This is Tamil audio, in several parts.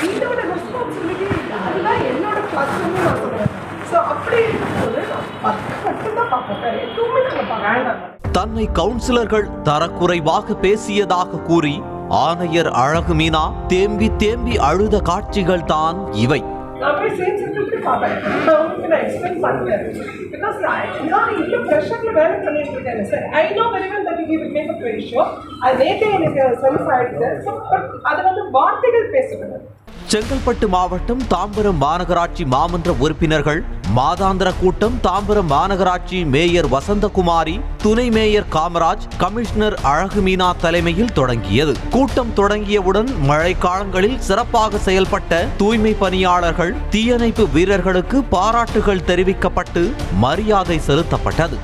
என்னோட ரெஸ்பான்சிபிலிட்டி அதுதான் என்னோட ப்ளஸ்ன்னு நான் சொல்றேன் ஸோ அப்படி இருக்கும்போது நான் பத்து மட்டும்தான் பார்ப்பேன் வேற எதுவுமே நான் பார்க்க வேண்டாம் தன்னை கவுன்சிலர்கள் தரக்குறைவாக பேசியதாக கூறி ஆணையர் அழகு மீனா தேம்பி தேம்பி அழுத காட்சிகள் தான் இவை நான் போய் சேம் செக்ரட்டரி பார்ப்பேன் நான் உங்களுக்கு நான் எக்ஸ்பிளைன் பண்ணுவேன் பிகாஸ் நான் நான் இந்த ப்ரெஷரில் வேலை பண்ணிட்டு இருக்கேன் sir I know very well that you will make a ratio அது நேற்றே எனக்கு செல்ஃப் ஆயிடுது ஸோ பட் அது வந்து வார்த்தைகள் பேசக்கூடாது செங்கல்பட்டு மாவட்டம் தாம்பரம் மாநகராட்சி மாமன்ற உறுப்பினர்கள் மாதாந்திர கூட்டம் தாம்பரம் மாநகராட்சி மேயர் வசந்தகுமாரி துணை மேயர் காமராஜ் கமிஷனர் அழகு மீனா தலைமையில் தொடங்கியது கூட்டம் தொடங்கியவுடன் மழைக்காலங்களில் சிறப்பாக செயல்பட்ட தூய்மை பணியாளர்கள் தீயணைப்பு வீரர்களுக்கு பாராட்டுகள் தெரிவிக்கப்பட்டு மரியாதை செலுத்தப்பட்டது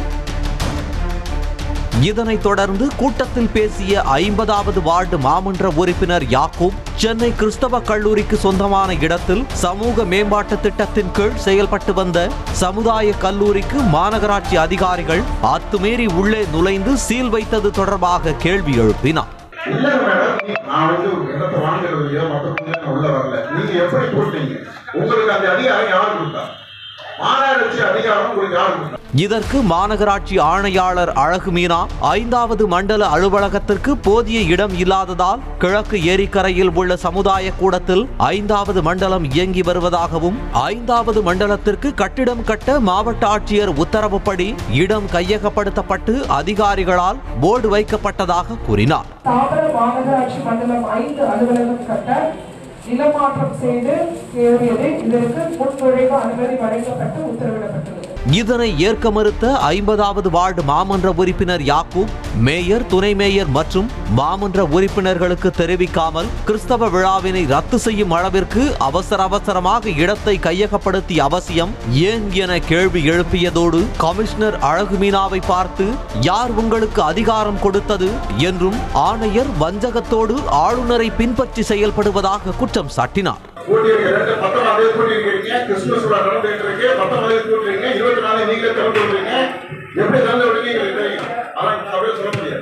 இதனைத் தொடர்ந்து கூட்டத்தில் பேசிய ஐம்பதாவது வார்டு மாமன்ற உறுப்பினர் யாக்கூப் சென்னை கிறிஸ்தவ கல்லூரிக்கு சொந்தமான இடத்தில் சமூக மேம்பாட்டு திட்டத்தின் கீழ் செயல்பட்டு வந்த சமுதாய கல்லூரிக்கு மாநகராட்சி அதிகாரிகள் அத்துமீறி உள்ளே நுழைந்து சீல் வைத்தது தொடர்பாக கேள்வி எழுப்பினார் இல்ல மேடம் நான் வந்து என்னத்தை வாங்குறது இல்லையோ மற்ற நான் உள்ள வரல நீங்க எப்படி போட்டீங்க உங்களுக்கு அந்த அதிகாரம் யார் கொடுத்தா மாநகராட்சி அதிகாரம் உங்களுக்கு யார் கொடுத்தா இதற்கு மாநகராட்சி ஆணையாளர் அழகு மீனா ஐந்தாவது மண்டல அலுவலகத்திற்கு போதிய இடம் இல்லாததால் கிழக்கு ஏரிக்கரையில் உள்ள சமுதாய கூடத்தில் ஐந்தாவது மண்டலம் இயங்கி வருவதாகவும் ஐந்தாவது மண்டலத்திற்கு கட்டிடம் கட்ட மாவட்ட ஆட்சியர் உத்தரவுப்படி இடம் கையகப்படுத்தப்பட்டு அதிகாரிகளால் போர்டு வைக்கப்பட்டதாக கூறினார் தாம்பரம் மாநகராட்சி மண்டலம் ஐந்து அலுவலகம் கட்ட நிலமாற்றம் செய்து கோரியது இதற்கு முன்நுழைவு அனுமதி வழங்கப்பட்டு உத்தரவிடப்பட்டுள்ளது இதனை ஏற்க மறுத்த ஐம்பதாவது வார்டு மாமன்ற உறுப்பினர் யாக்கூப் மேயர் துணை மேயர் மற்றும் மாமன்ற உறுப்பினர்களுக்கு தெரிவிக்காமல் கிறிஸ்தவ விழாவினை ரத்து செய்யும் அளவிற்கு அவசர அவசரமாக இடத்தை கையகப்படுத்திய அவசியம் ஏன் என கேள்வி எழுப்பியதோடு கமிஷனர் அழகு மீனாவை பார்த்து யார் உங்களுக்கு அதிகாரம் கொடுத்தது என்றும் ஆணையர் வஞ்சகத்தோடு ஆளுநரை பின்பற்றி செயல்படுவதாக குற்றம் சாட்டினார் கூட்டியிருக்க ரெண்டு பத்தொன்பது கூட்டியிருக்கீங்க கிறிஸ்துமஸ் விழா நடந்துட்டு இருக்கு பத்தொன்பது கூட்டிருக்கீங்க இருபத்தி நாலு நீங்களே திறந்து விடுறீங்க எப்படி திறந்து விடுறீங்க எங்களுக்கு தெரியும் அதான் அப்படியே சொல்ல முடியாது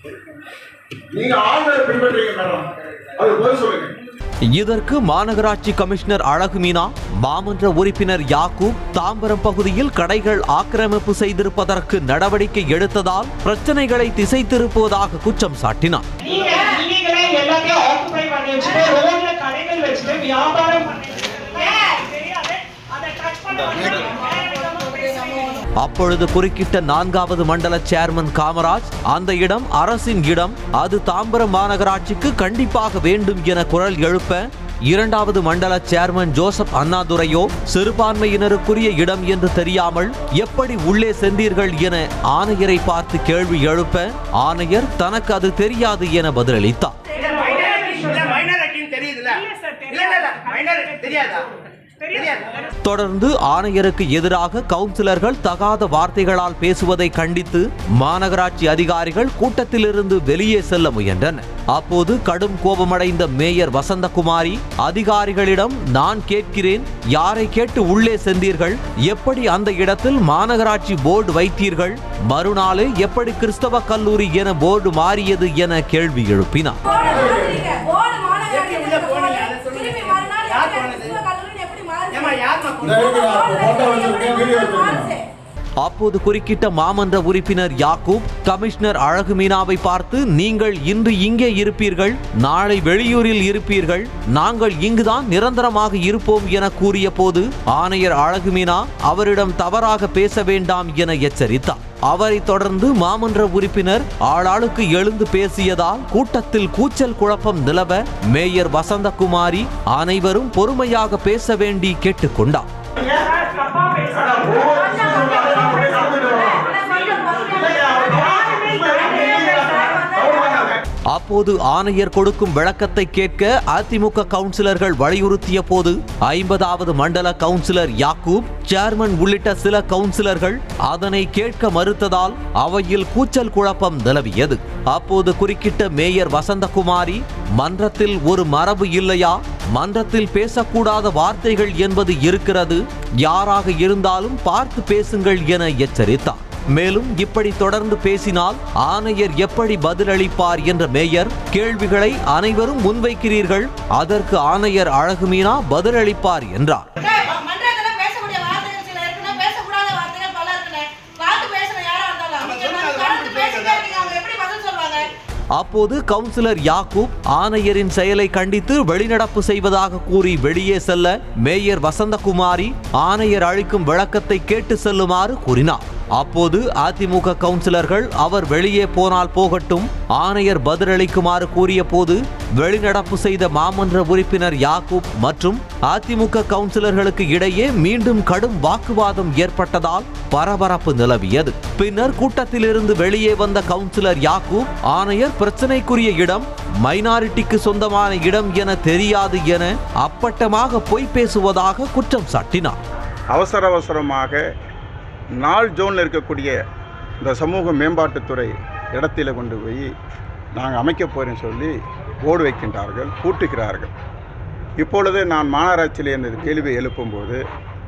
நீங்க ஆளுநரை பின்பற்றீங்க மேடம் அது போய் சொல்லுங்க இதற்கு மாநகராட்சி கமிஷனர் அழகு மீனா மாமன்ற உறுப்பினர் யாக்கூப் தாம்பரம் பகுதியில் கடைகள் ஆக்கிரமிப்பு செய்திருப்பதற்கு நடவடிக்கை எடுத்ததால் பிரச்சனைகளை திசை திருப்புவதாக குற்றம் சாட்டினார் நீங்க நீங்களே எல்லாத்தையும் ஆக்குபை பண்ணி வச்சுட்டு ரோட்ல கடைகள் வச்சுட்டு வியாபாரம் பண்ணிட்டு இருக்கீங்க. தெரியாது அதை டச் பண்ண மாட்டீங்க. வேற விதமா பேசுறீங்க. அப்பொழுது குறுக்கிட்ட நான்காவது மண்டல சேர்மன் காமராஜ் அந்த இடம் அரசின் இடம் அது தாம்பரம் மாநகராட்சிக்கு கண்டிப்பாக வேண்டும் என குரல் எழுப்ப இரண்டாவது மண்டல சேர்மன் ஜோசப் அண்ணாதுரையோ சிறுபான்மையினருக்குரிய இடம் என்று தெரியாமல் எப்படி உள்ளே சென்றீர்கள் என ஆணையரை பார்த்து கேள்வி எழுப்ப ஆணையர் தனக்கு அது தெரியாது என பதிலளித்தார் இல்ல, minority இல்ல, minority-ன்னு தெரியுதுல்ல? இல்ல, இல்ல, இல்ல, minority தெரியாதா? தெரியாது. தொடர்ந்து ஆணையருக்கு எதிராக கவுன்சிலர்கள் தகாத வார்த்தைகளால் பேசுவதை கண்டித்து மாநகராட்சி அதிகாரிகள் கூட்டத்திலிருந்து வெளியே செல்ல முயன்றனர் அப்போது கடும் கோபமடைந்த மேயர் வசந்தகுமாரி அதிகாரிகளிடம் நான் கேட்கிறேன் யாரை கேட்டு உள்ளே சென்றீர்கள் எப்படி அந்த இடத்தில் மாநகராட்சி போர்டு வைத்தீர்கள் மறுநாளே எப்படி கிறிஸ்தவ கல்லூரி என போர்டு மாறியது என கேள்வி எழுப்பினார் போர்டு மாத்துறீங்க. போர்டு மாநகராட்சி எப்படி உள்ள போனீங்க? அதை சொல்லுங்க. திரும்பி மறுநாள் யார் எப்படி போனது? கிறிஸ்துவ கல்லூரின்னு எப்படி மாறுச்சு? ஏம்மா, யாரும்மா இந்த கூப்பிட்டு- இருக்கு, நான் போட்டோ வச்சிருக்கேன் வீடியோ வச்சிருக்கேன் மாறுச்சு. அப்போது குறுக்கிட்ட மாமன்ற உறுப்பினர் யாக்கூப் கமிஷனர் அழகு மீனாவை பார்த்து நீங்கள் இன்று இங்கே இருப்பீர்கள் நாளை வெளியூரில் இருப்பீர்கள் நாங்கள் இங்குதான் நிரந்தரமாக இருப்போம் என கூறிய போது ஆணையர் அழகு மீனா அவரிடம் தவறாக பேச வேண்டாம் என எச்சரித்தார் அவரை தொடர்ந்து மாமன்ற உறுப்பினர் ஆளாளுக்கு எழுந்து பேசியதால் கூட்டத்தில் கூச்சல் குழப்பம் நிலவ மேயர் வசந்தகுமாரி அனைவரும் பொறுமையாக பேச வேண்டி கேட்டுக்கொண்டார் தப்பா பேசுறீங்க. ஆனா ஒவ்வொரு விஷயம் சொன்னாலும் நான் அப்படியே நடந்துட்டு வரோம். இல்லையா, அவர் யாருமே சும்மா இறங்கி நிக்கிறாங்க. அவர் வந்தாங்க. அப்போது ஆணையர் கொடுக்கும் விளக்கத்தை கேட்க அதிமுக கவுன்சிலர்கள் வலியுறுத்திய போது ஐம்பதாவது மண்டல கவுன்சிலர் யாக்கூப் சேர்மன் உள்ளிட்ட சில கவுன்சிலர்கள் அதனை கேட்க மறுத்ததால் அவையில் கூச்சல் குழப்பம் நிலவியது அப்போது குறுக்கிட்ட மேயர் வசந்தகுமாரி மன்றத்தில் ஒரு மரபு இல்லையா மன்றத்தில் பேசக்கூடாத வார்த்தைகள் என்பது இருக்கிறது யாராக இருந்தாலும் பார்த்து பேசுங்கள் என எச்சரித்தார் மேலும் இப்படி தொடர்ந்து பேசினால் ஆணையர் எப்படி பதிலளிப்பார் என்ற மேயர் கேள்விகளை அனைவரும் முன்வைக்கிறீர்கள் அதற்கு ஆணையர் அழகுமீனா பதிலளிப்பார் என்றார் மன்றத்துல பேசக்கூடிய வார்த்தைகள் சில இருக்குன்னா பேசக்கூடாத வார்த்தைகள் பல இருக்குண்ணே பார்த்து பேசுற யாரா இருந்தாலும் நீங்க வந்து தொடர்ந்து பேசிட்டே இருக்கீங்க அவங்க எப்படி பதில் சொல்லுவாங்க அப்போது கவுன்சிலர் யாக்கூப் ஆணையரின் செயலை கண்டித்து வெளிநடப்பு செய்வதாக கூறி வெளியே செல்ல மேயர் வசந்தகுமாரி ஆணையர் அளிக்கும் விளக்கத்தை கேட்டு செல்லுமாறு கூறினார் அப்போது அதிமுக கவுன்சிலர்கள் அவர் வெளியே போனால் போகட்டும் ஆணையர் பதிலளிக்குமாறு கூறிய போது வெளிநடப்பு செய்த மாமன்ற உறுப்பினர் யாக்கூப் மற்றும் அதிமுக கவுன்சிலர்களுக்கு இடையே மீண்டும் கடும் வாக்குவாதம் ஏற்பட்டதால் பரபரப்பு நிலவியது பின்னர் கூட்டத்திலிருந்து வெளியே வந்த கவுன்சிலர் யாக்கூப் ஆணையர் பிரச்சனைக்குரிய இடம் மைனாரிட்டிக்கு சொந்தமான இடம் என தெரியாது என அப்பட்டமாக பொய் பேசுவதாக குற்றம் சாட்டினார் அவசர அவசரமாக நாள் ஜோனில் இருக்கக்கூடிய இந்த சமூக மேம்பாட்டுத்துறை இடத்தில கொண்டு போய் நாங்கள் அமைக்க போகிறேன்னு சொல்லி போர்டு வைக்கின்றார்கள் பூட்டுகிறார்கள் இப்பொழுது நான் மாநகராட்சியில் இந்த கேள்வியை எழுப்பும்போது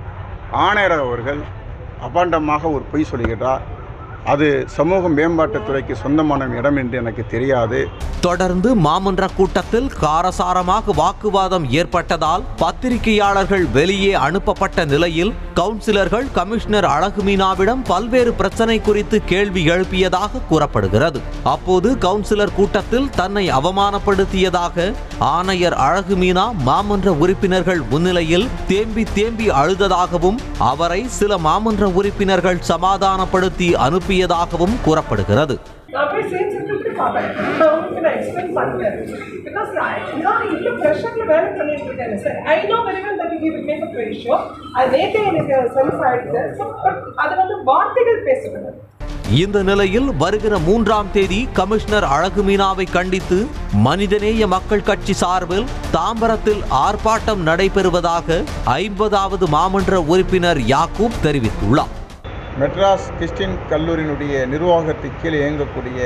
ஆணையர் அவர்கள் அபாண்டமாக ஒரு பொய் சொல்கிறார் அது சமூக மேம்பாட்டுத்துறைக்கு சொந்தமான இடம் என்று எனக்கு தெரியாது தொடர்ந்து மாமன்ற கூட்டத்தில் காரசாரமாக வாக்குவாதம் ஏற்பட்டதால் பத்திரிகையாளர்கள் வெளியே அனுப்பப்பட்ட நிலையில் கவுன்சிலர்கள் கமிஷனர் அழகுமீனாவிடம் பல்வேறு பிரச்சனை குறித்து கேள்வி எழுப்பியதாக கூறப்படுகிறது அப்போது கவுன்சிலர் கூட்டத்தில் தன்னை அவமானப்படுத்தியதாக ஆணையர் அழகுமீனா மாமன்ற உறுப்பினர்கள் முன்னிலையில் தேம்பி தேம்பி அழுததாகவும் அவரை சில மாமன்ற உறுப்பினர்கள் சமாதானப்படுத்தி அனுப்பியதாகவும் கூறப்படுகிறது நான் போய் சேம் செக்ரட்டரி பார்த்தேன் அவங்களுக்கு நான் எக்ஸ்பிளைன் பண்ணேன் பிகாஸ் நான் இவ்வளோ ப்ரெஷரில் வேலை பண்ணிட்டு இருக்கேன் sir I know very well that you will make a ratio அது நேற்றே எனக்கு சென்ஸ் ஆயிடுது ஸோ பட் அது வந்து வார்த்தைகள் பேசக்கூடாது இந்த நிலையில் வருகிற மூன்றாம் தேதி கமிஷனர் அழகுமீனாவை கண்டித்து மனிதநேய மக்கள் கட்சி சார்பில் தாம்பரத்தில் ஆர்ப்பாட்டம் நடைபெறுவதாக ஐம்பதாவது மாமன்ற உறுப்பினர் யாக்கூப் தெரிவித்துள்ளார் மெட்ராஸ் கிறிஸ்டின் கல்லூரியினுடைய நிர்வாகத்துக்கு கீழே இயங்கக்கூடிய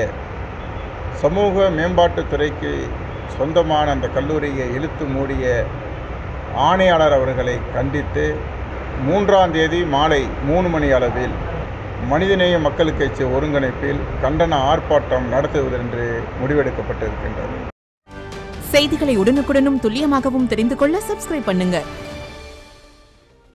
சமூக மேம்பாட்டுத் துறைக்கு சொந்தமான அந்த கல்லூரியை இழுத்து மூடிய ஆணையாளர் அவர்களை கண்டித்து மூன்றாம் தேதி மாலை மூணு மணி அளவில் மனிதநேய மக்கள் கட்சி ஒருங்கிணைப்பில் கண்டன ஆர்ப்பாட்டம் நடத்துவதென்று முடிவெடுக்கப்பட்டிருக்கின்றது செய்திகளை உடனுக்குடனும் துல்லியமாகவும் தெரிந்து கொள்ள சப்ஸ்கிரைப் பண்ணுங்க